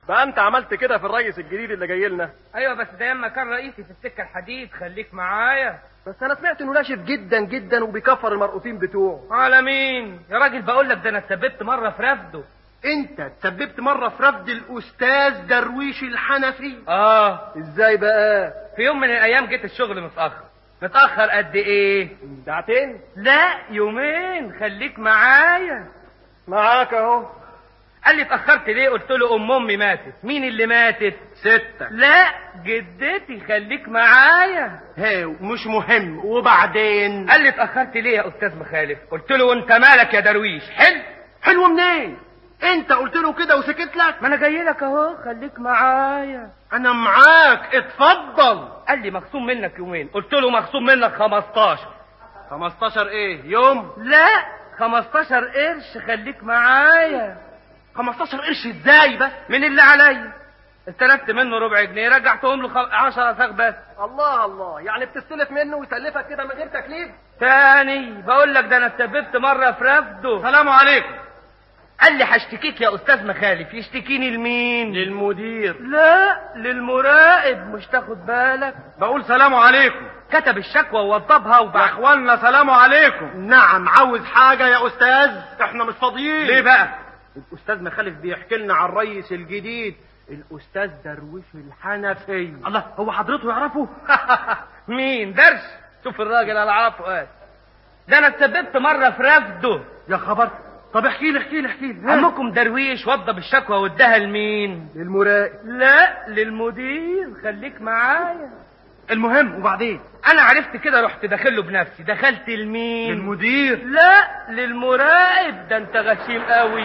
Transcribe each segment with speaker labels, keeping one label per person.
Speaker 1: بقى انت عملت كده في الرئيس الجديد اللي جاي لنا
Speaker 2: ايوه بس ده اما كان رئيسي في السكه الحديد خليك معايا
Speaker 1: بس انا سمعت انه ناشف جدا جدا وبيكفر المرؤوسين بتوعه
Speaker 2: على مين يا راجل بقول لك ده انا اتثبت مره في رفضه
Speaker 3: انت تسببت مرة في رفض الاستاذ درويش الحنفي
Speaker 2: اه
Speaker 1: ازاي بقى
Speaker 2: في يوم من الايام جيت الشغل متاخر متاخر قد ايه
Speaker 1: ساعتين
Speaker 2: لا يومين خليك معايا
Speaker 1: معاك اهو
Speaker 2: قال لي اتاخرت ليه قلت له ام امي ماتت مين اللي ماتت
Speaker 3: ستة
Speaker 2: لا جدتي خليك معايا
Speaker 3: هاو مش مهم وبعدين
Speaker 2: قال لي اتاخرت ليه يا استاذ مخالف قلت له وانت مالك يا درويش حلو
Speaker 3: حلو منين انت قلت له كده وسكت لك
Speaker 2: ما انا جاي لك اهو خليك معايا
Speaker 3: انا معاك اتفضل
Speaker 2: قال لي مخصوم منك يومين قلت له مخصوم منك 15
Speaker 3: 15 ايه يوم
Speaker 2: لا 15 قرش خليك معايا
Speaker 3: 15 قرش ازاي بس
Speaker 2: من اللي عليا استلفت منه ربع جنيه رجعتهم له 10 صاغ بس
Speaker 1: الله الله يعني بتستلف منه ويسلفك كده من غير تكليف
Speaker 2: تاني بقول لك ده انا اتثبت مره في رفضه
Speaker 3: سلام عليكم
Speaker 2: قال لي هشتكيك يا استاذ مخالف يشتكيني لمين
Speaker 3: للمدير
Speaker 2: لا للمراقب مش تاخد بالك
Speaker 3: بقول سلام عليكم
Speaker 2: كتب الشكوى ووضبها
Speaker 3: يا
Speaker 2: وبعد
Speaker 3: اخوانا سلام عليكم نعم عاوز حاجة يا استاذ احنا مش فاضيين
Speaker 2: ليه بقى
Speaker 3: الاستاذ مخالف بيحكي لنا عن الرئيس الجديد الاستاذ درويش الحنفي
Speaker 2: الله هو حضرته يعرفه مين درش شوف الراجل العاب فؤاد ده انا اتثبت مره في رفضه
Speaker 3: يا خبر طب احكي لي احكي لي احكي لي
Speaker 2: عمكم درويش وضب الشكوى واداها لمين
Speaker 1: للمراقب
Speaker 2: لا للمدير خليك معايا
Speaker 3: المهم وبعدين
Speaker 2: انا عرفت كده رحت داخله بنفسي دخلت لمين
Speaker 3: للمدير
Speaker 2: لا للمراقب ده انت غشيم قوي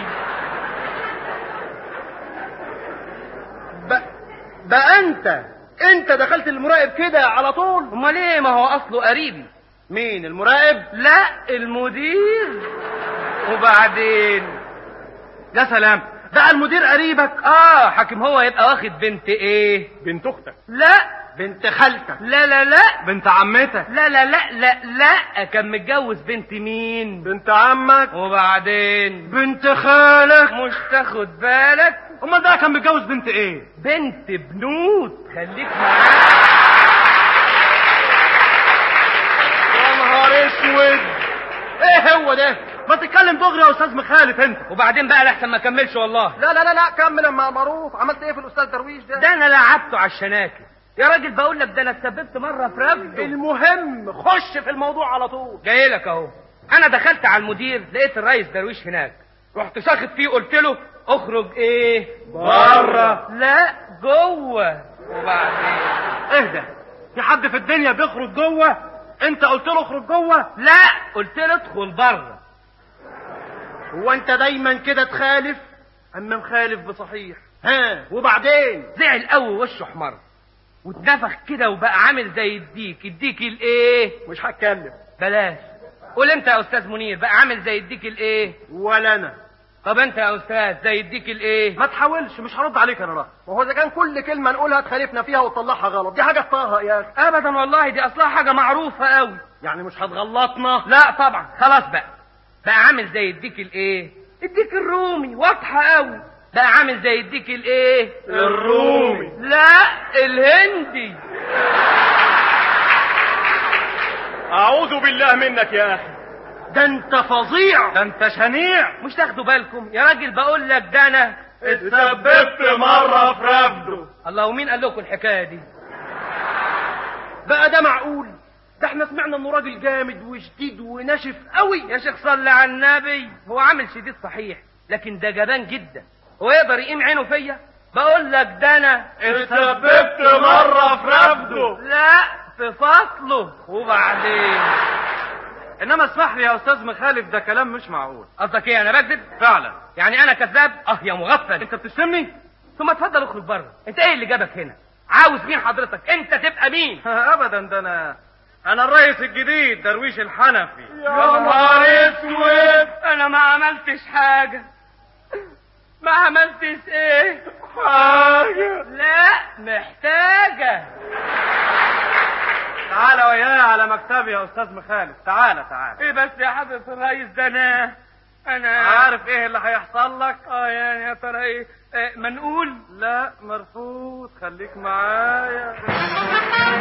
Speaker 3: بقى, بقى انت انت دخلت المراقب كده على طول
Speaker 2: امال ايه ما هو اصله قريبي
Speaker 3: مين المراقب
Speaker 2: لا المدير وبعدين
Speaker 3: يا سلام بقى المدير قريبك
Speaker 2: اه حاكم هو يبقى واخد بنت ايه
Speaker 1: بنت اختك
Speaker 2: لا
Speaker 3: بنت خالتك
Speaker 2: لا لا لا
Speaker 3: بنت عمتك
Speaker 2: لا لا لا لا لا كان متجوز بنت مين
Speaker 1: بنت عمك
Speaker 2: وبعدين
Speaker 3: بنت خالك
Speaker 2: مش تاخد بالك
Speaker 3: امال ده كان متجوز بنت ايه
Speaker 2: بنت بنوت خليك معايا
Speaker 3: يا نهار اسود ايه هو ده ما تتكلم دغري يا استاذ مخالف انت
Speaker 2: وبعدين بقى لحسن ما كملش والله
Speaker 1: لا لا لا لا كمل اما معروف عملت ايه في الاستاذ درويش ده
Speaker 2: ده انا لعبته على الشناكل يا راجل بقول لك ده انا اتسببت مره في رفضه
Speaker 1: المهم خش في الموضوع على طول
Speaker 2: جاي لك اهو انا دخلت على المدير لقيت الريس درويش هناك رحت شاخط فيه قلت له اخرج ايه
Speaker 1: بره.
Speaker 2: لا جوه وبعدين
Speaker 3: اهدى في حد في الدنيا بيخرج جوه انت قلت له اخرج جوه
Speaker 2: لا قلت له ادخل بره
Speaker 3: هو انت دايما كده تخالف اما مخالف بصحيح ها وبعدين
Speaker 2: زعل قوي وشه احمر واتنفخ كده وبقى عامل زي الديك الديك الايه
Speaker 1: مش هتكلم
Speaker 2: بلاش قول انت يا استاذ منير بقى عامل زي الديك الايه
Speaker 3: ولا انا
Speaker 2: طب انت يا استاذ زي الديك الايه
Speaker 3: ما تحاولش مش هرد عليك انا راه
Speaker 1: ما هو اذا كان كل كلمه نقولها تخالفنا فيها وتطلعها غلط دي حاجه طاهه يا اخي
Speaker 2: ابدا والله دي اصلها حاجه معروفه قوي
Speaker 3: يعني مش هتغلطنا
Speaker 2: لا طبعا خلاص بقى بقى عامل زي الديك الايه الديك الرومي واضحه قوي بقى عامل زي الديك الايه
Speaker 1: الرومي.
Speaker 2: لا الهندي
Speaker 1: اعوذ بالله منك يا اخي
Speaker 3: ده انت فظيع
Speaker 2: ده انت شنيع مش تاخدوا بالكم يا راجل بقول لك ده انا
Speaker 1: اتثبت مره في رفضه
Speaker 2: الله ومين قال لكم الحكايه دي
Speaker 3: بقى ده معقول ده احنا سمعنا انه راجل جامد وشديد وناشف قوي
Speaker 2: يا شيخ صلي على النبي هو عامل شديد صحيح لكن ده جبان جدا هو يقدر يقيم عينه فيا بقول لك ده انا
Speaker 1: اتثبت مره في رفضه
Speaker 2: لا في فصله وبعدين
Speaker 3: انما اسمح لي يا استاذ مخالف ده كلام مش معقول
Speaker 2: قصدك ايه انا بكذب
Speaker 3: فعلا
Speaker 2: يعني انا كذاب اه يا مغفل
Speaker 3: انت بتشتمني
Speaker 2: ثم اتفضل اخرج بره انت ايه اللي جابك هنا عاوز مين حضرتك انت تبقى مين
Speaker 3: ابدا ده انا انا الرئيس الجديد درويش الحنفي
Speaker 1: يا نهار اسود
Speaker 2: انا ما عملتش حاجه ما عملتش ايه
Speaker 1: حاجه
Speaker 2: لا محتاجه
Speaker 3: تعالى وياي على مكتبي يا استاذ مخالف تعالى تعالى
Speaker 2: ايه بس يا حضرة الرئيس ده انا انا
Speaker 3: عارف ايه اللي هيحصل لك
Speaker 2: اه يعني يا ترى ايه آه، منقول
Speaker 3: لا مرفوض خليك معايا